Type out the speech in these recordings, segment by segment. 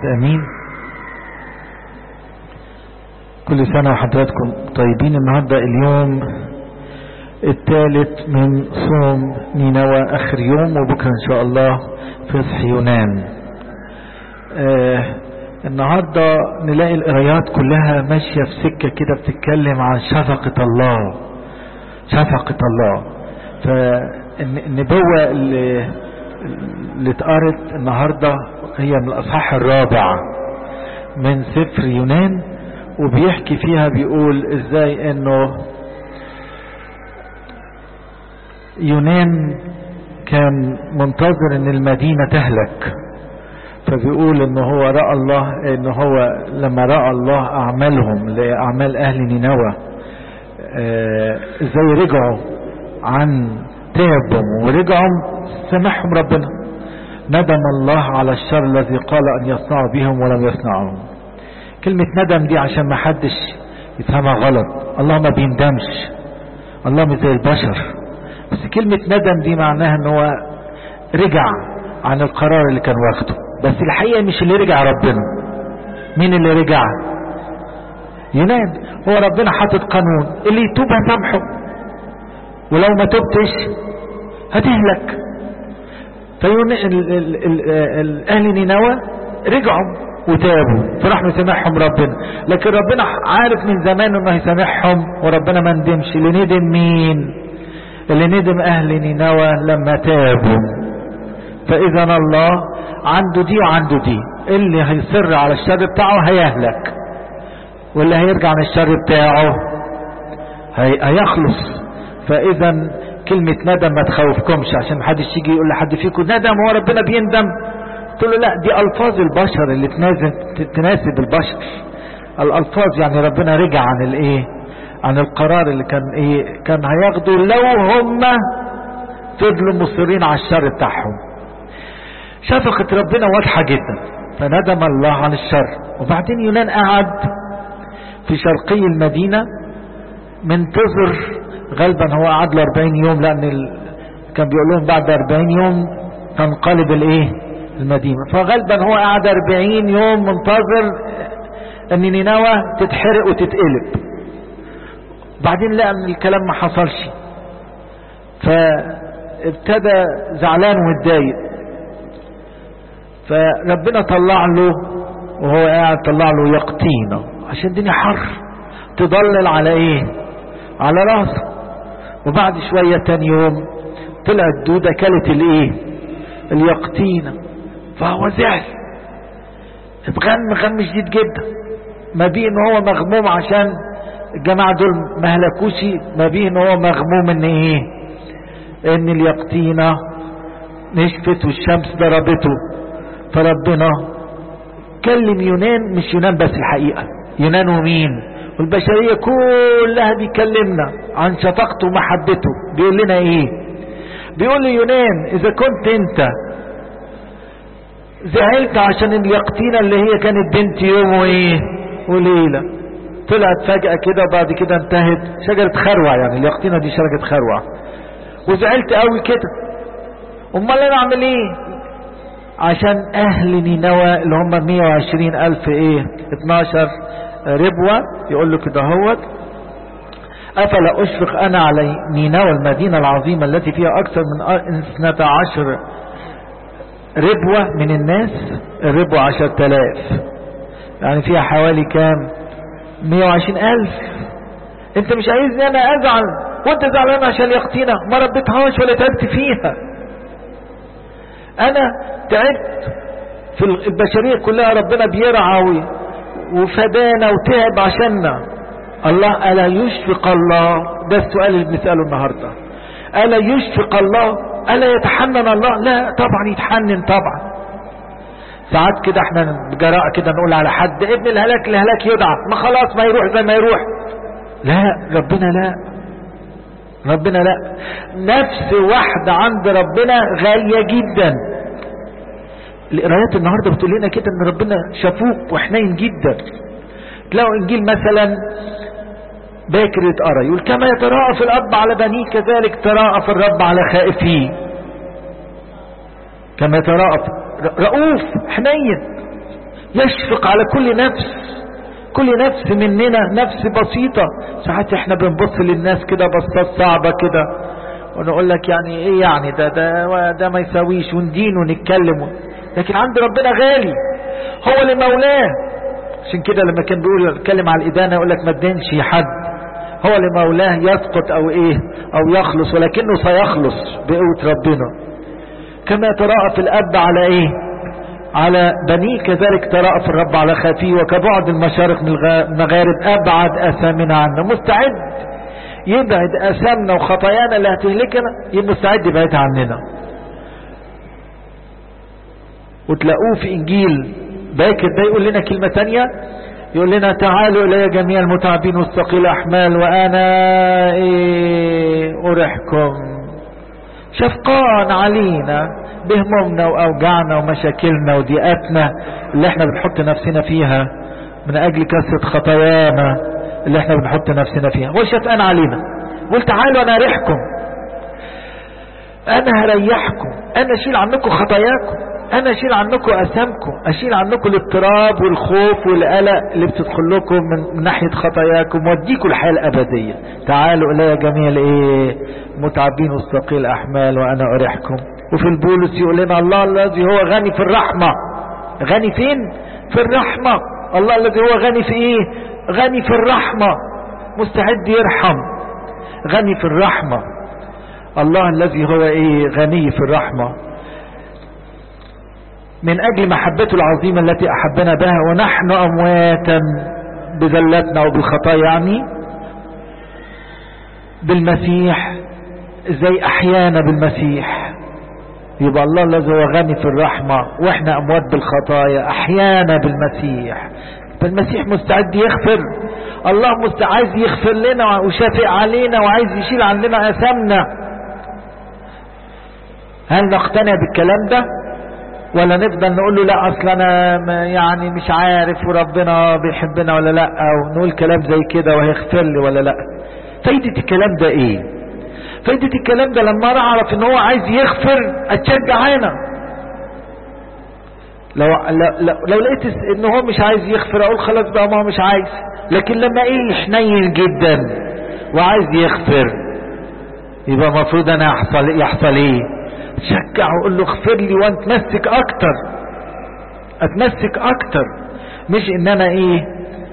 امين كل سنة وحضراتكم طيبين النهاردة اليوم الثالث من صوم نينوى اخر يوم وبكرة ان شاء الله فصح يونان آه النهاردة نلاقي القرايات كلها ماشية في سكة كده بتتكلم عن شفقة الله شفقة الله فالنبوة اللي, اللي اتقرت النهاردة هي من الاصحاح الرابع من سفر يونان وبيحكي فيها بيقول ازاي انه يونان كان منتظر ان المدينة تهلك فبيقول ان هو رأى الله ان هو لما رأى الله اعمالهم لاعمال اهل نينوى ازاي رجعوا عن تابهم ورجعوا سامحهم ربنا ندم الله على الشر الذي قال ان يصنعوا بهم ولم يصنعوا كلمة ندم دي عشان ما حدش يفهمها غلط الله ما بيندمش الله مش زي البشر بس كلمة ندم دي معناها ان هو رجع عن القرار اللي كان واخده بس الحقيقة مش اللي رجع ربنا مين اللي رجع يونان هو ربنا حاطط قانون اللي يتوب هسامحه ولو ما تبتش هتهلك فيون اهل نينوى رجعوا وتابوا فراح مسامحهم ربنا لكن ربنا عارف من زمان انه هيسامحهم وربنا ما ندمش اللي ندم مين اللي ندم اهل نينوى لما تابوا فاذا الله عنده دي وعنده دي اللي هيصر على الشر بتاعه هيهلك واللي هيرجع عن الشر بتاعه هي... هيخلص فاذا كلمة ندم ما تخوفكمش عشان محدش يجي يقول لحد فيكم ندم هو ربنا بيندم قلت له لا دي الفاظ البشر اللي تناسب تناسب البشر الالفاظ يعني ربنا رجع عن الايه عن القرار اللي كان ايه كان هياخده لو هم فضلوا مصرين على الشر بتاعهم شفقة ربنا واضحة جدا فندم الله عن الشر وبعدين يونان قعد في شرقي المدينة منتظر غالبا هو قعد له 40 يوم لان ال... كان بيقول لهم بعد 40 يوم تنقلب الايه المدينة فغالبا هو قعد 40 يوم منتظر ان نينوى تتحرق وتتقلب بعدين لقى ان الكلام ما حصلش فابتدى زعلان ومتضايق فربنا طلع له وهو قاعد طلع له يقطينه عشان الدنيا حر تضلل على ايه على راسه وبعد شوية تاني يوم طلعت دودة كلت الايه اليقطينة فهو زعل اتغم غم شديد جدا ما بيه ان هو مغموم عشان الجماعة دول ما هلكوش ما بيه ان هو مغموم ان ايه ان اليقطينة نشفت والشمس ضربته فربنا كلم يونان مش يونان بس الحقيقة يونان ومين والبشرية كلها بيكلمنا عن شفقته ومحبته بيقول لنا ايه بيقول لي يونان اذا كنت انت زعلت عشان اليقطينة اللي هي كانت بنت يوم وايه وليلة طلعت فجأة كده وبعد كده انتهت شجرة خروع يعني اليقطينة دي شجرة خروع وزعلت قوي كده امال انا اعمل ايه عشان اهل نينوى اللي هم 120 الف ايه 12 ربوة يقول له كده هوت افلا اشفق انا على نينوى المدينة العظيمة التي فيها اكثر من اثنتا عشر ربوة من الناس الربوة عشر تلاف يعني فيها حوالي كام مية وعشرين الف انت مش عايزني انا ازعل وانت زعلان عشان يقتينا ما ربيتهاش ولا تعبت فيها انا تعبت في البشرية كلها ربنا بيرعى وفدانا وتعب عشاننا الله ألا يشفق الله ده السؤال اللي بنسأله النهاردة ألا يشفق الله ألا يتحنن الله لا طبعا يتحنن طبعا ساعات كده احنا بجراء كده نقول على حد ابن الهلاك الهلاك يدعى ما خلاص ما يروح زي ما يروح لا ربنا لا ربنا لا نفس واحدة عند ربنا غالية جدا القرايات النهاردة بتقول لنا كده ان ربنا شفوق وحنين جدا تلاقوا انجيل مثلا باكر يتقرا يقول كما يتراءف الاب على بنيه كذلك تراءف الرب على خائفيه كما يتراءف رؤوف حنين يشفق على كل نفس كل نفس مننا نفس بسيطة ساعات احنا بنبص للناس كده بصات صعبة كده ونقول لك يعني ايه يعني ده ده ده ما يساويش وندين ونتكلم لكن عند ربنا غالي هو اللي مولاه عشان كده لما كان بيقول يتكلم على الإدانة يقول لك ما تدينش حد هو اللي مولاه يسقط او ايه او يخلص ولكنه سيخلص بقوة ربنا كما تراءف الاب على ايه على بنيه كذلك تراءف الرب على خفيه وكبعد المشارق من المغارب ابعد اثامنا عنا مستعد يبعد اثامنا وخطايانا اللي هتهلكنا يبقى مستعد يبعد عننا وتلاقوه في انجيل باكر ده يقول لنا كلمة تانية يقول لنا تعالوا الي جميع المتعبين والثقيل احمال وانا ايه اريحكم شفقان علينا بهمومنا واوجاعنا ومشاكلنا وضيقاتنا اللي احنا بنحط نفسنا فيها من اجل كثرة خطايانا اللي احنا بنحط نفسنا فيها هو شفقان علينا قول تعالوا انا اريحكم انا هريحكم انا اشيل عنكم خطاياكم انا اشيل عنكم اثامكم اشيل عنكم الاضطراب والخوف والقلق اللي بتدخل لكم من, من ناحيه خطاياكم واديكم الحياه الابديه تعالوا الي جميع الايه متعبين والثقيل احمال وانا اريحكم وفي البولس يقول لنا الله الذي هو غني في الرحمه غني فين في الرحمه الله الذي هو غني في ايه غني في الرحمه مستعد يرحم غني في الرحمه الله الذي هو ايه غني في الرحمه من أجل محبته العظيمة التي أحبنا بها ونحن أمواتا بذلتنا وبالخطايا يعني بالمسيح زي أحيانا بالمسيح يبقى الله الذي هو غني في الرحمة وإحنا أموات بالخطايا أحيانا بالمسيح فالمسيح مستعد يغفر الله مستعد يغفر لنا وشافق علينا وعايز يشيل عننا أثامنا هل نقتنع بالكلام ده ولا نفضل نقول له لا اصل انا يعني مش عارف وربنا بيحبنا ولا لا او نقول كلام زي كده وهيغفر لي ولا لا فايدة الكلام ده ايه فايدة الكلام ده لما اعرف ان هو عايز يغفر اتشجع انا لو لو, لو لقيت ان هو مش عايز يغفر اقول خلاص بقى ما هو مش عايز لكن لما ايه حنين جدا وعايز يغفر يبقى المفروض انا يحصل يحصل ايه تشجع وقول له اغفر لي واتمسك اكتر اتمسك اكتر مش ان انا ايه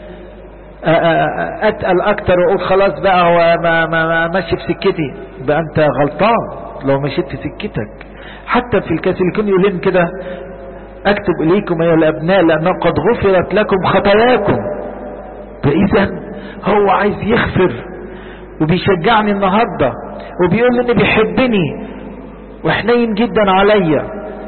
اتقل اكتر واقول خلاص بقى هو ما ما ما ماشي في سكتي بقى انت غلطان لو مشيت في سكتك حتى في الكاثوليكون يقول لهم كده اكتب اليكم ايها الابناء لانه قد غفرت لكم خطاياكم فاذا هو عايز يغفر وبيشجعني النهارده وبيقول لي انه بيحبني وحنين جدا عليا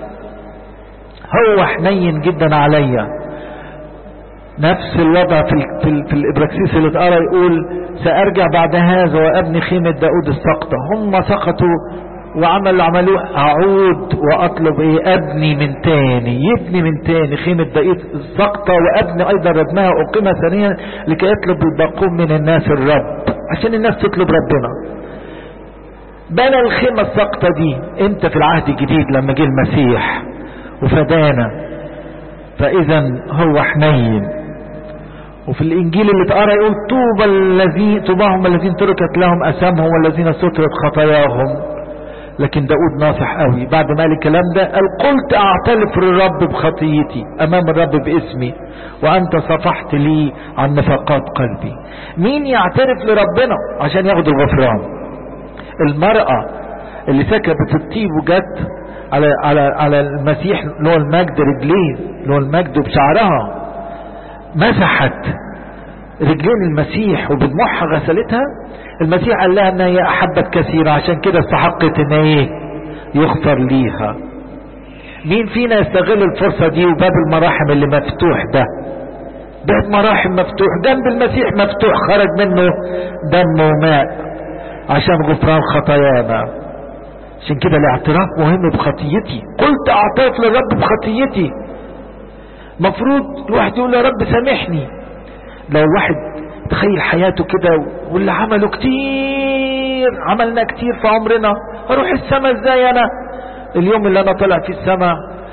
هو حنين جدا عليا نفس الوضع في ال في, ال في الابراكسيس اللي اتقرا يقول سارجع بعد هذا وابني خيمه داود السقطه هم سقطوا وعمل عملوه اعود واطلب ايه ابني من تاني يبني من تاني خيمه داود السقطه وابني ايضا ردمها اقيم ثانيا لكي يطلب الباقون من الناس الرب عشان الناس تطلب ربنا بنى الخيمة السقطة دي امتى في العهد الجديد لما جه المسيح وفدانا فاذا هو حنين وفي الانجيل اللي اتقرا يقول طوبى الذين طوباهم الذين تركت لهم اثامهم والذين سترت خطاياهم لكن داود ناصح قوي بعد ما قال الكلام ده قال قلت اعترف للرب بخطيتي امام الرب باسمي وانت صفحت لي عن نفقات قلبي مين يعترف لربنا عشان ياخد الغفران المرأة اللي سكبت الطيب وجت على على على المسيح اللي هو المجد رجليه اللي هو المجد بشعرها مسحت رجلين المسيح وبدموعها غسلتها المسيح قال لها ان هي احبت كثيرا عشان كده استحقت ان ايه يغفر ليها مين فينا يستغل الفرصة دي وباب المراحم اللي مفتوح ده باب مراحم مفتوح جنب المسيح مفتوح خرج منه دم وماء عشان غفران خطايانا عشان كده الاعتراف مهم بخطيتي قلت اعترف للرب بخطيتي مفروض الواحد يقول يا رب سامحني لو الواحد تخيل حياته كده واللي عمله كتير عملنا كتير في عمرنا هروح السما ازاي انا اليوم اللي انا طالع في السما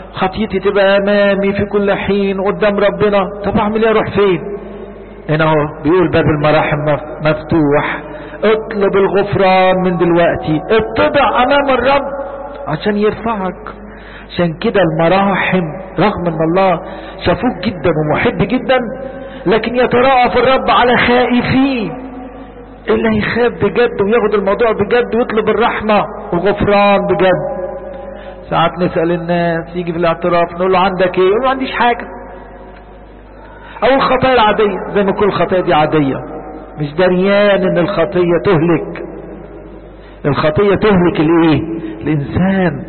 خطيتي تبقى امامي في كل حين قدام ربنا طب اعمل ايه اروح فين هنا اهو بيقول باب المراحم مفتوح اطلب الغفران من دلوقتي اتضع امام الرب عشان يرفعك عشان كده المراحم رغم ان الله شافوك جدا ومحب جدا لكن يتراءف الرب على خائفين اللي هيخاف بجد وياخد الموضوع بجد ويطلب الرحمة والغفران بجد ساعات نسأل الناس يجي في الاعتراف نقول له عندك ايه يقول ما عنديش حاجة او الخطايا العادية زي ما كل الخطايا دي عادية مش دريان ان الخطية تهلك الخطية تهلك الايه الانسان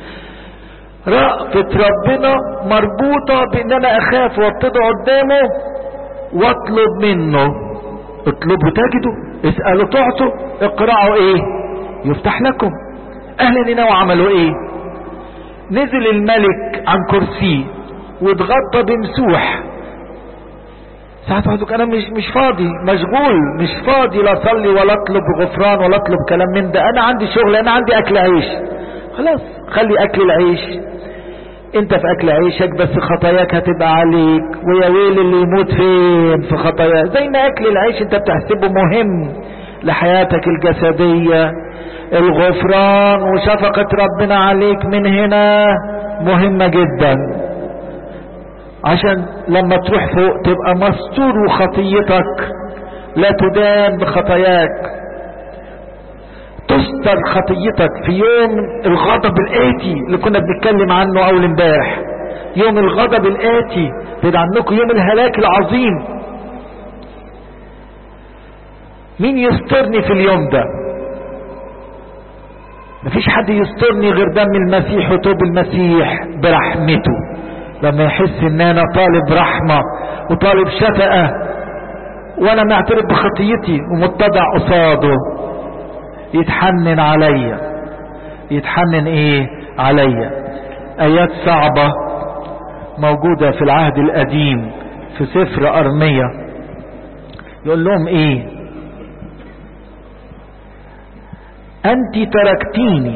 رأفة ربنا مربوطة بان انا اخاف واتضع قدامه واطلب منه اطلبوا تجدوا اسألوا تعطوا اقرأوا ايه يفتح لكم اهل نينوى عملوا ايه نزل الملك عن كرسيه واتغطى بمسوح ساعات واحد انا مش مش فاضي مشغول مش فاضي لا اصلي ولا اطلب غفران ولا اطلب كلام من ده انا عندي شغل انا عندي اكل عيش خلاص خلي اكل العيش انت في اكل عيشك بس خطاياك هتبقى عليك ويا ويل اللي يموت فين في خطاياه زي ما اكل العيش انت بتحسبه مهم لحياتك الجسدية الغفران وشفقة ربنا عليك من هنا مهمة جدا عشان لما تروح فوق تبقى مستور وخطيتك لا تدان بخطاياك تستر خطيتك في يوم الغضب الآتي اللي كنا بنتكلم عنه أول امبارح يوم الغضب الآتي بعد عنكم يوم الهلاك العظيم مين يسترني في اليوم ده مفيش حد يسترني غير دم المسيح وتوب المسيح برحمته لما يحس ان انا طالب رحمة وطالب شفقة وانا معترف بخطيتي ومتضع قصاده يتحنن عليا يتحنن ايه عليا ايات صعبة موجودة في العهد القديم في سفر ارمية يقول لهم ايه انت تركتيني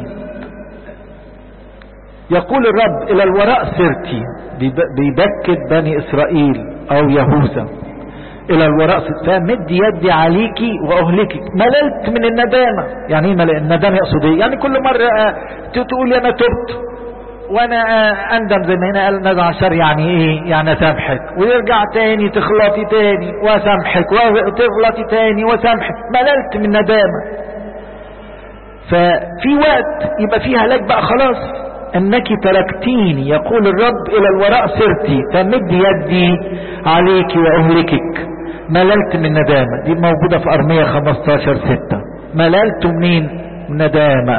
يقول الرب الى الوراء سرتي بيبكت بني اسرائيل او يهوذا الى الوراء فمد يدي عليكي واهلكك مللت من الندامة يعني ايه ملل الندامة يقصد ايه يعني كل مرة تقول انا تبت وانا اندم زي ما هنا قال نزع عشر يعني ايه يعني اسامحك ويرجع تاني تغلطي تاني واسامحك وتغلطي تاني واسامحك مللت من ندامة ففي وقت يبقى فيه هلاك بقى خلاص انك تركتيني يقول الرب الى الوراء سرتي فمد يدي عليك واهلكك مللت من ندامة دي موجودة في ارمية 15 6 مللت منين من ندامة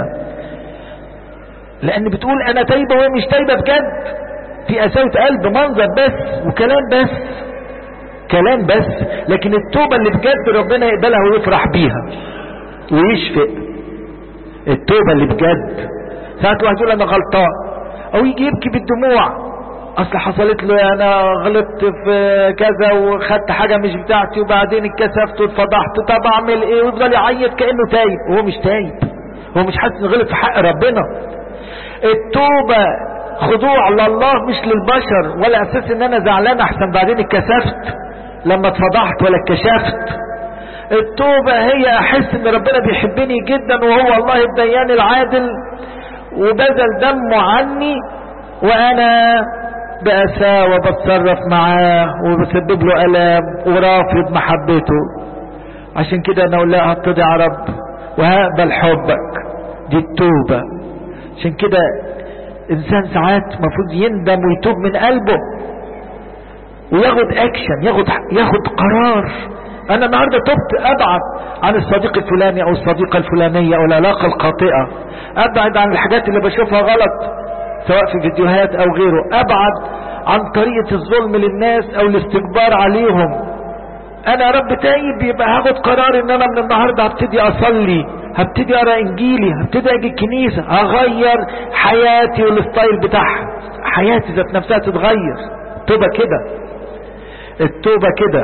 لان بتقول انا تايبة وهي مش تايبة بجد في قساوة قلب منظر بس وكلام بس كلام بس لكن التوبة اللي بجد ربنا يقبلها ويفرح بيها ويشفق التوبة اللي بجد ساعات واحد يقول انا غلطان او يجي يبكي بالدموع اصل حصلت له انا غلطت في كذا وخدت حاجة مش بتاعتي وبعدين اتكسفت واتفضحت طب اعمل ايه ويفضل يعيط كأنه تايب وهو مش تايب هو مش حاسس انه غلط في حق ربنا التوبة خضوع لله مش للبشر ولا اساس ان انا زعلان احسن بعدين اتكسفت لما اتفضحت ولا اتكشفت التوبة هي احس ان ربنا بيحبني جدا وهو الله الديان العادل وبذل دمه عني وانا بأساه وبتصرف معاه وبسبب له ألام ورافض محبته عشان كده انا اقول لها هتضع يا رب وهقبل حبك دي التوبة عشان كده انسان ساعات المفروض يندم ويتوب من قلبه وياخد اكشن ياخد ياخد قرار انا النهاردة تبت ابعد عن الصديق الفلاني او الصديقة الفلانية او العلاقة القاطئة ابعد عن الحاجات اللي بشوفها غلط سواء في فيديوهات او غيره ابعد عن طريقة الظلم للناس او الاستكبار عليهم انا يا رب تايب يبقى هاخد قرار ان انا من النهاردة هبتدي اصلي هبتدي اقرا انجيلي هبتدي اجي الكنيسة هغير حياتي والستايل بتاعها حياتي ذات نفسها تتغير توبة كده التوبة كده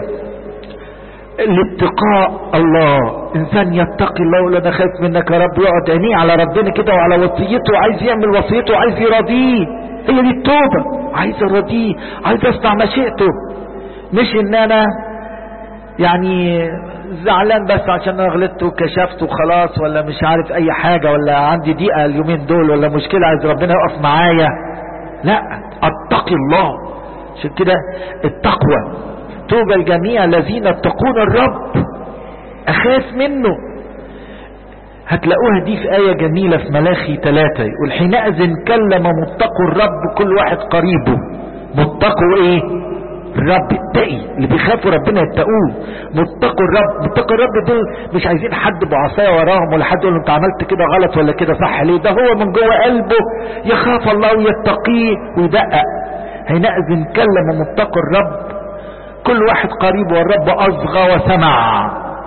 الاتقاء الله انسان يتقي الله ولا انا خايف منك يا رب يقعد عينيه على ربنا كده وعلى وصيته وعايز يعمل وصيته وعايز يراضيه هي دي التوبة عايز ارضيه عايز اصنع مشيئته مش ان انا يعني زعلان بس عشان انا غلطت وكشفت وخلاص ولا مش عارف اي حاجة ولا عندي ضيقة اليومين دول ولا مشكلة عايز ربنا يقف معايا لا اتقي الله عشان كده التقوى توبى الجميع الذين اتقون الرب اخاف منه هتلاقوها دي في آية جميلة في ملاخي ثلاثة يقول حينئذ كلم متقوا الرب كل واحد قريبه متقوا ايه الرب التقي اللي بيخافوا ربنا يتقوه متقوا الرب متقوا الرب دول مش عايزين حد بعصايه وراهم ولا حد يقول له انت عملت كده غلط ولا كده صح ليه ده هو من جوه قلبه يخاف الله ويتقيه ويدقق حينئذ كلم متقوا الرب كل واحد قريب والرب اصغى وسمع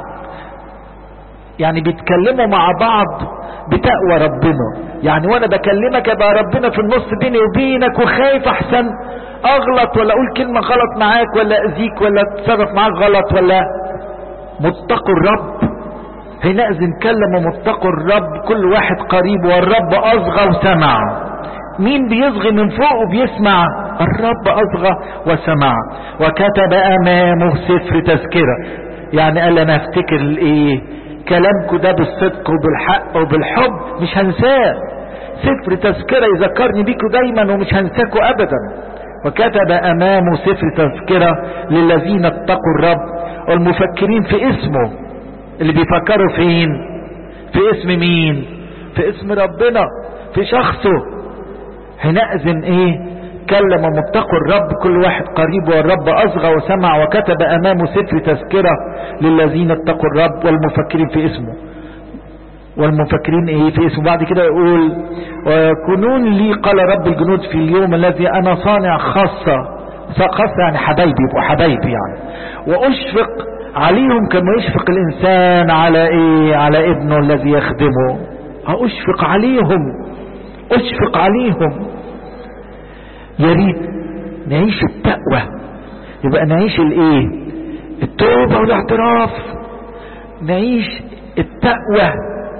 يعني بيتكلموا مع بعض بتقوى ربنا يعني وانا بكلمك يبقى ربنا في النص بيني وبينك وخايف احسن اغلط ولا اقول كلمة غلط معاك ولا اذيك ولا اتصرف معاك غلط ولا متقوا الرب حينئذ كلم متقوا الرب كل واحد قريب والرب اصغى وسمع مين بيصغي من فوق وبيسمع الرب اصغى وسمع وكتب امامه سفر تذكرة يعني قال انا افتكر الايه كلامكم ده بالصدق وبالحق وبالحب مش هنساه سفر تذكرة يذكرني بيكم دايما ومش هنساكم ابدا وكتب امامه سفر تذكرة للذين اتقوا الرب والمفكرين في اسمه اللي بيفكروا فين في اسم مين في اسم ربنا في شخصه حينئذ ايه كلم متقوا الرب كل واحد قريب والرب اصغى وسمع وكتب امامه سفر تذكرة للذين اتقوا الرب والمفكرين في اسمه والمفكرين ايه في اسمه بعد كده يقول ويكونون لي قال رب الجنود في اليوم الذي انا صانع خاصة خاصة يعني حبايبي يبقوا حبايبي يعني واشفق عليهم كما يشفق الانسان على ايه على ابنه الذي يخدمه اشفق عليهم اشفق عليهم يا ريت نعيش التقوى يبقى نعيش الايه التوبة والاعتراف نعيش التقوى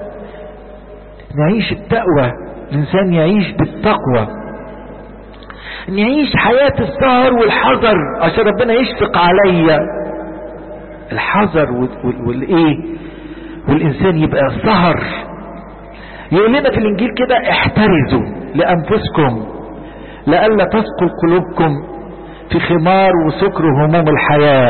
نعيش التقوى الانسان يعيش بالتقوى نعيش حياة السهر والحذر عشان ربنا يشفق عليا الحذر والايه والانسان يبقى سهر يقول لنا في الانجيل كده احترزوا لانفسكم لئلا تثقل قلوبكم في خمار وسكر هموم الحياة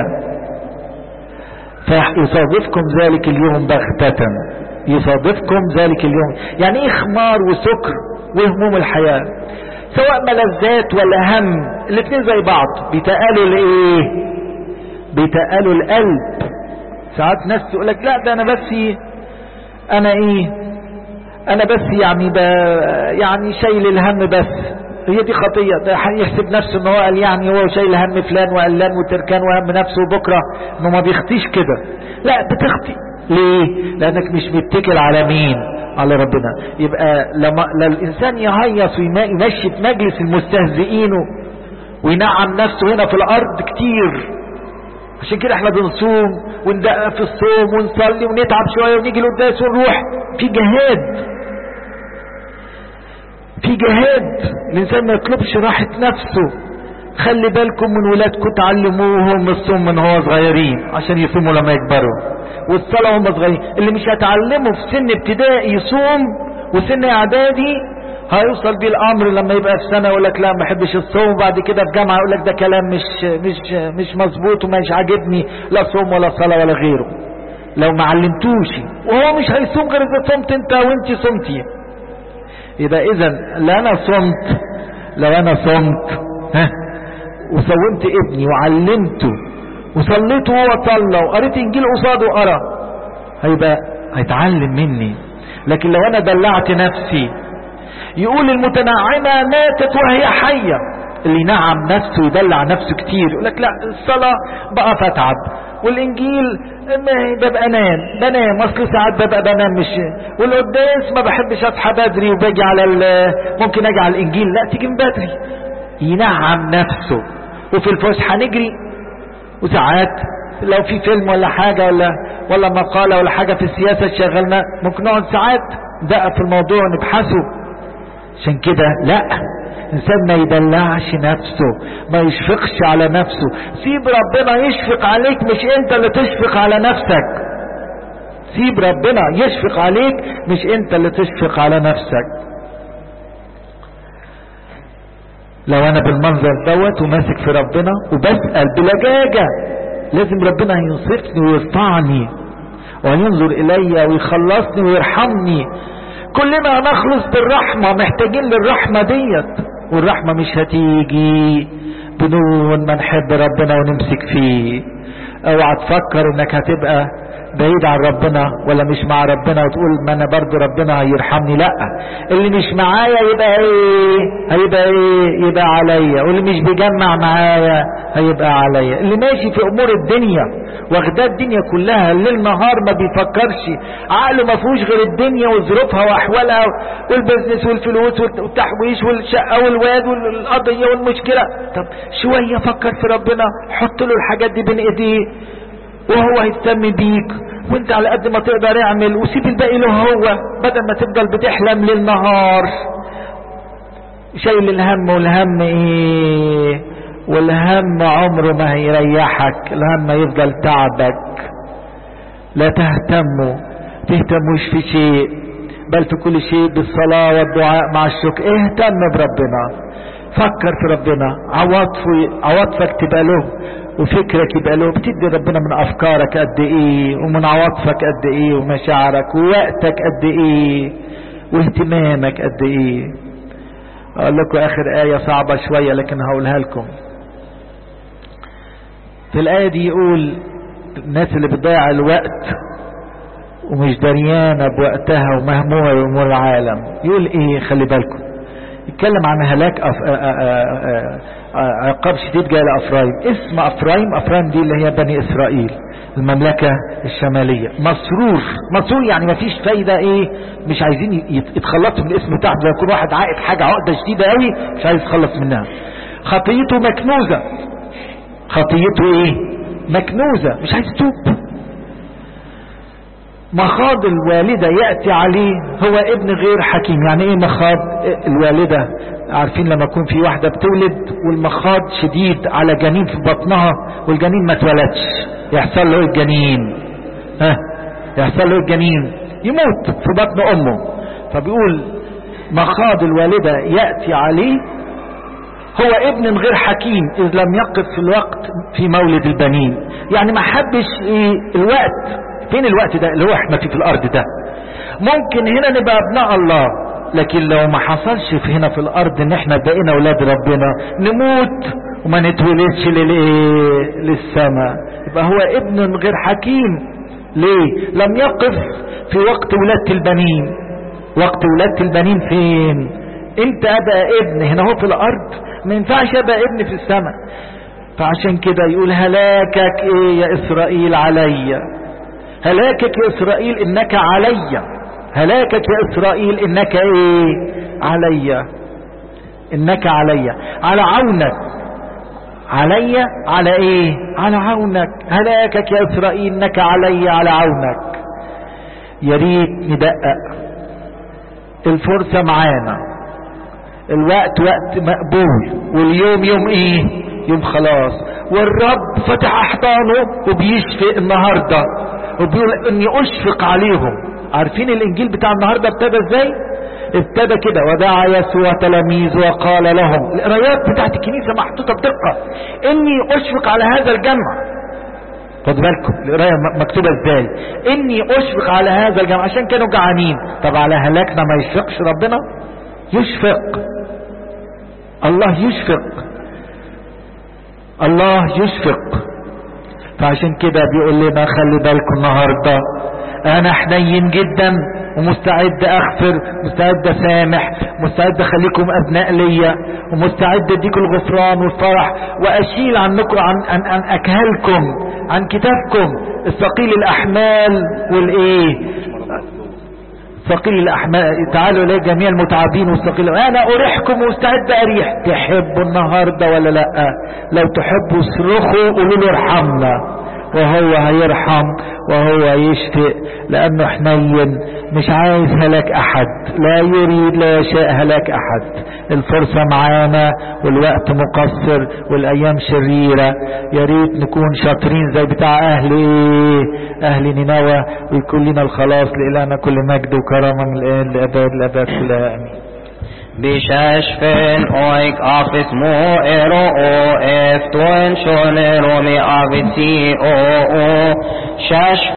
فيصادفكم ذلك اليوم بغتة يصادفكم ذلك اليوم يعني ايه خمار وسكر وهموم الحياة سواء ملذات ولا هم الاثنين زي بعض بيتقالوا الايه بيتقالوا القلب ساعات ناس تقول لك لا ده انا بس انا ايه انا بس يعني ب يعني شايل الهم بس هي دي خطية ده يحسب نفسه ان هو قال يعني هو شايل هم فلان وقلان وتركان وهم نفسه بكرة انه ما بيخطيش كده لا بتخطي ليه لانك مش متكل على مين على ربنا يبقى لما الانسان يهيص ويمشي في مجلس المستهزئين وينعم نفسه هنا في الارض كتير عشان كده احنا بنصوم وندقق في الصوم ونصلي ونتعب شوية ونيجي القداس ونروح في جهاد في جهاد الانسان ما يطلبش راحة نفسه خلي بالكم من ولادكم تعلموهم الصوم من هو صغيرين عشان يصوموا لما يكبروا والصلاة هم صغيرين اللي مش هتعلمه في سن ابتدائي يصوم وسن اعدادي هيوصل بيه الامر لما يبقى في سنه يقول لك لا ما بحبش الصوم وبعد كده في جامعه يقول لك ده كلام مش مش مش مظبوط ومش عاجبني لا صوم ولا صلاه ولا غيره لو ما علمتوش وهو مش هيصوم غير اذا صمت انت وانت صمتي يبقى اذا لا انا صمت لو انا صمت ها وصومت ابني وعلمته وصليت وهو صلى وقريت انجيل قصاده وقرا هيبقى هيتعلم مني لكن لو انا دلعت نفسي يقول المتنعمة ماتت وهي حية اللي نعم نفسه يدلع نفسه كتير يقول لك لا الصلاة بقى فتعب والانجيل ببقى انام بنام اصل ساعات ببقى بنام مش والقداس ما بحبش اصحى بدري وباجي على ممكن اجي على الانجيل لا تيجي من بدري ينعم نفسه وفي الفسحه نجري وساعات لو في فيلم ولا حاجه ولا ولا مقاله ولا حاجه في السياسه شغلنا ممكن نقعد ساعات دقق في الموضوع نبحثه عشان كده لا انسان ما يدلعش نفسه ما يشفقش على نفسه سيب ربنا يشفق عليك مش انت اللي تشفق على نفسك سيب ربنا يشفق عليك مش انت اللي تشفق على نفسك لو انا بالمنظر دوت وماسك في ربنا وبسأل بلجاجة لازم ربنا هينصفني ويرفعني وهينظر الي ويخلصني ويرحمني كلنا هنخلص بالرحمة محتاجين للرحمة ديت والرحمة مش هتيجي بدون ما نحب ربنا ونمسك فيه اوعى تفكر انك هتبقى بعيد عن ربنا ولا مش مع ربنا وتقول ما انا برضو ربنا هيرحمني لا اللي مش معايا يبقى ايه هيبقى ايه يبقى عليا واللي مش بيجمع معايا هيبقى عليا اللي ماشي في امور الدنيا واخداه الدنيا كلها الليل نهار ما بيفكرش عقله ما فيهوش غير الدنيا وظروفها واحوالها والبزنس والفلوس والتحويش والشقه والواد والقضيه والمشكله طب شويه فكر في ربنا حط له الحاجات دي بين ايديه وهو هيهتم بيك وانت على قد ما تقدر اعمل وسيب الباقي له هو بدل ما تفضل بتحلم ليل نهار شايل الهم والهم ايه والهم عمره ما هيريحك الهم يفضل تعبك لا تهتموا تهتموش في شيء بل في كل شيء بالصلاة والدعاء مع الشكر اهتم بربنا فكر في ربنا عواطفه عواطفك تبقى له وفكرك يبقى له بتدي ربنا من افكارك قد ايه ومن عواطفك قد ايه ومشاعرك ووقتك قد ايه واهتمامك قد ايه اقول لكم اخر ايه صعبه شويه لكن هقولها لكم في الايه دي يقول الناس اللي بتضيع الوقت ومش دريانه بوقتها ومهمومه بامور العالم يقول ايه خلي بالكم يتكلم عن هلاك أف... آآ آآ آآ عقاب شديد جاي لافرايم اسم افرايم افرايم دي اللي هي بني اسرائيل المملكة الشمالية مسرور مسرور يعني ما فيش فايدة ايه مش عايزين يتخلصوا من الاسم بتاعه زي يكون واحد عائد حاجة عقدة شديدة قوي مش عايز يتخلص منها خطيته مكنوزة خطيته ايه مكنوزة مش عايز يتوب مخاض الوالدة يأتي عليه هو ابن غير حكيم يعني ايه مخاض الوالدة عارفين لما يكون في واحدة بتولد والمخاض شديد على جنين في بطنها والجنين ما اتولدش يحصل له الجنين ها يحصل له الجنين يموت في بطن امه فبيقول مخاض الوالدة يأتي عليه هو ابن غير حكيم اذ لم يقف في الوقت في مولد البنين يعني ما حبش ايه الوقت فين الوقت ده اللي هو احنا فيه في الارض ده ممكن هنا نبقى ابناء الله لكن لو ما حصلش في هنا في الارض ان احنا بقينا اولاد ربنا نموت وما نتولدش للايه للسماء يبقى هو ابن غير حكيم ليه لم يقف في وقت ولادة البنين وقت ولادة البنين فين انت ابقى ابن هنا هو في الارض ما ينفعش ابقى ابن في السماء فعشان كده يقول هلاكك ايه يا اسرائيل عليّ هلاكك يا اسرائيل انك علي هلاكك يا اسرائيل انك ايه علي انك علي على عونك علي على ايه على عونك هلاكك يا اسرائيل انك علي على عونك يا ريت ندقق الفرصة معانا الوقت وقت مقبول واليوم يوم ايه يوم خلاص والرب فتح احضانه وبيشفي النهارده وبيقول اني اشفق عليهم عارفين الانجيل بتاع النهارده ابتدى ازاي ابتدى كده ودعا يسوع تلاميذ وقال لهم القرايات بتاعت الكنيسه محطوطه بدقه اني اشفق على هذا الجمع خد بالكم القرايه مكتوبه ازاي اني اشفق على هذا الجمع عشان كانوا جعانين طب على هلاكنا ما يشفقش ربنا يشفق الله يشفق الله يشفق فعشان كده بيقول لنا خلي بالكم النهارده انا حنين جدا ومستعد اغفر مستعد اسامح مستعد اخليكم ابناء ليا ومستعد اديكم الغفران والفرح واشيل عنكم عن, عن, عن اكهلكم عن كتافكم الثقيل الاحمال والايه ثقيل الاحمال تعالوا الي جميع المتعبين والثقيل انا اريحكم ومستعد اريح تحبوا النهارده ولا لا لو تحبوا اصرخوا قولوا له ارحمنا وهو هيرحم وهو يشفق لانه حنين مش عايز هلاك احد لا يريد لا يشاء هلاك احد الفرصة معانا والوقت مقصر والايام شريرة يا ريت نكون شاطرين زي بتاع اهل ايه اهل نينوى ويكون لنا الخلاص لإلهنا كل مجد وكرامة من الان لاباد الاباد كلها امين Bishashfen oik afis mo ero o eftoen shonero mi avitsi o o shash